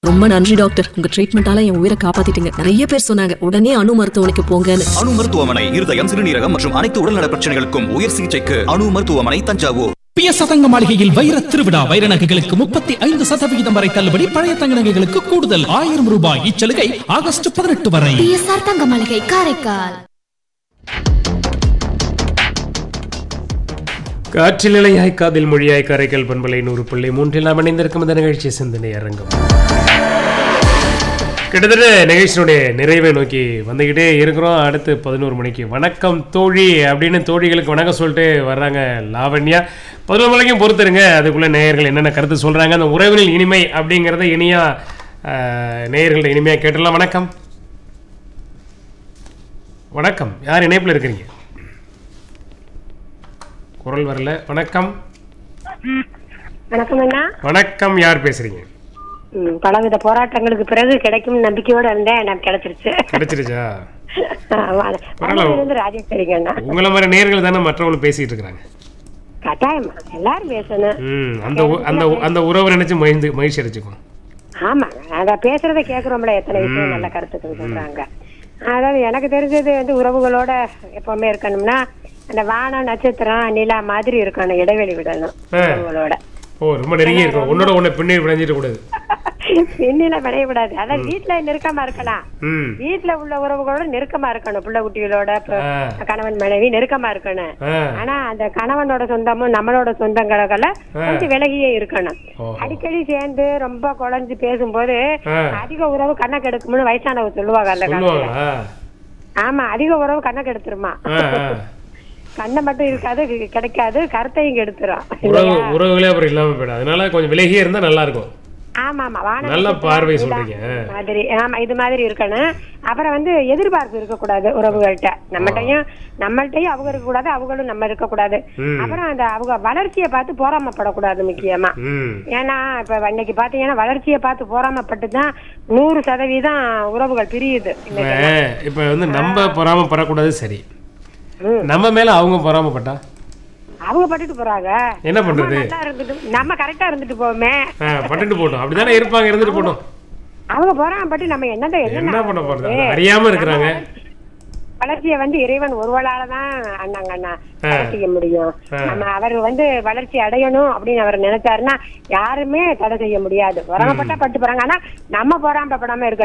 ரொம்ப நன்றி டாக்டர் உங்க ட்ரீட்மெண்டால என் உயிரை காப்பாத்திட்டீங்க நிறைய பேர் சொன்னாங்க உடனே அணு மருத்துவமனைக்கு போங்கன்னு அணு மருத்துவமனை இருதயம் சிறுநீரகம் மற்றும் அனைத்து உடல்நல பிரச்சனைகளுக்கும் உயர் சிகிச்சைக்கு அணு மருத்துவமனை தஞ்சாவூர் பிய சதங்க மாளிகையில் வைர திருவிழா வைர நகைகளுக்கு முப்பத்தி ஐந்து சதவிகிதம் வரை தள்ளுபடி பழைய தங்க நகைகளுக்கு கூடுதல் ஆயிரம் ரூபாய் இச்சலுகை ஆகஸ்ட் பதினெட்டு வரை பிஎஸ்ஆர் தங்க மளிகை காரைக்கால் காற்றில் நிலையாய் காதில் மொழியாய் கரைக்கல் பண்பலை நூறு புள்ளி மூன்றில் நாம் இணைந்திருக்கும் இந்த நிகழ்ச்சி சிந்தனை அரங்கம் கிட்டத்தட்ட நிகழ்ச்சியினுடைய நிறைவை நோக்கி வந்துக்கிட்டே இருக்கிறோம் அடுத்து பதினோரு மணிக்கு வணக்கம் தோழி அப்படின்னு தோழிகளுக்கு வணக்கம் சொல்லிட்டு வர்றாங்க லாவண்யா பதினோரு மணிக்கும் பொறுத்துருங்க அதுக்குள்ளே நேயர்கள் என்னென்ன கருத்து சொல்கிறாங்க அந்த உறவினில் இனிமை அப்படிங்கிறத இனியா ஆஹ், நேயர்கள்ட்ட இனிமையாக கேட்டுடலாம் வணக்கம் வணக்கம் யார் இணைப்பில் இருக்கிறீங்க குரல் வரல வணக்கம் வணக்கம் அண்ணா வணக்கம் யார் பேசுறீங்க ம், பலவித போராட்டங்களுக்கு பிறகு கிடைக்கும் நம்பிக்கையோட இருந்தேன் எனக்கு கிடைச்சிருச்சு கிடைச்சிருச்சா ஆமா. பரவாயில்ல. இருந்து ராஜேஸ்வரிங்க அண்ணா உங்களை மாதிரி நேர்கள் தானே மற்றவங்களும் பேசிட்டு இருக்கிறாங்க கட்டாயமா எல்லாரும் பேசணும் ம் அந்த உ- அந்த உ- அந்த உறவை நினைச்சு மகிழ்ந்து மகிழ்ச்சி அடைச்சுக்கும் ஆமா அத பேசுறத கேக்குறோம்ல எத்தனை விஷயம் நல்ல கருத்துக்கள் சொல்றாங்க அதாவது எனக்கு தெரிஞ்சது வந்து உறவுகளோட எப்பவுமே இருக்கணும்னா அந்த வானம் நட்சத்திரம் நிலா மாதிரி இருக்கணும் இடைவெளி விடணும் ஆ. உறவுகளோட ஓ ரொம்ப நெருங்கி இருக்கும் உன்னோட உன்னை பின்னே விளைஞ்சிட கூடாது பின்னில விடைய விடாது அதான் வீட்டுல நெருக்கமா இருக்கலாம் ம் வீட்டுல உள்ள உறவுகளோட நெருக்கமா இருக்கணும் பிள்ளை குட்டிகளோட இப்ப ஆ. கணவன் மனைவி நெருக்கமா இருக்கணும் ஆ ஆனா அந்த கணவனோட சொந்தமும் நம்மளோட சொந்தங்களை கொஞ்சம் விலகியே இருக்கணும் ஓஹோ. அடிக்கடி சேர்ந்து ரொம்ப குழஞ்சு பேசும்போது ஆ. அதிக உறவு கண்ணை கெடுக்கும்னு வயசானவங்க சொல்லுவாங்க அந்த காலத்துல சொல்லுவாங்களா ஆமா அதிக உறவு கண்ணை கெடுத்துருமா ஆ ஆ கண்ணை மட்டும் இருக்காது கி- கிடைக்காது கருத்தையும் கெடுத்துரும் உறவு உறவுகளே அப்புறம் இல்லாம போயிடும் அதனால கொஞ்சம் விலகியே இருந்தா நல்லா இருக்கும் ஆமா ஆமா வானம் நல்ல நட்சத்திரம், பார்வை நிலா சொல்றீங்க. மாதிரி ஆமா இது மாதிரி இருக்கணும் அப்புறம் வந்து எதிர்பார்ப்பு இருக்கக்கூடாது உறவுகள்கிட்ட நம்மகிட்டயும் நம்மள்ட்டயும் அவங்க இருக்கக்கூடாது அவங்களும் நம்ம இருக்கக்கூடாது ம். அப்புறம் அந்த அவங்க வளர்ச்சியை பார்த்து போராமப்படக்கூடாது முக்கியமா ம் ஏன்னா இப்ப இன்னைக்கு பாத்தீங்கன்னா வளர்ச்சியை பார்த்து போராமப்பட்டு தான் நூறு சதவீதம் உறவுகள் பிரியுது இன்னைக்கு. இப்ப- இப்ப வந்து நம்ம பொறாமப்படக்கூடாது சரி ம். நம்ம மேல அவங்க பொறாமப்பட்டா அவங்க பட்டுட்டு போறாங்க என்ன பண்றது நல்லா இருந்துட்டு நம்ம கரெக்டா இருந்துட்டு போவோமே ஆ, பட்டுட்டு போட்டோம் அப்படிதானே இருப்பாங்க இருந்துட்டு போட்டோம் அவங்க போராமப்பட்டு நம்ம என்னதான் என்ன பண்ண போறது அது அறியாம இருக்கிறாங்க வளர்ச்சியை வந்து இறைவன் ஒருவளால தான் அண்ணாங்க அண்ணா தடை செய்ய முடியும் ஆ. நம்ம அவர் வந்து வளர்ச்சி அடையணும் அப்படின்னு அவர் நினைச்சாருன்னா யாருமே தடை செய்ய முடியாது பொறாமப்பட்டா பட்டு போறாங்க ஆனா நம்ம பொறாமப்படாம இருக்கணும்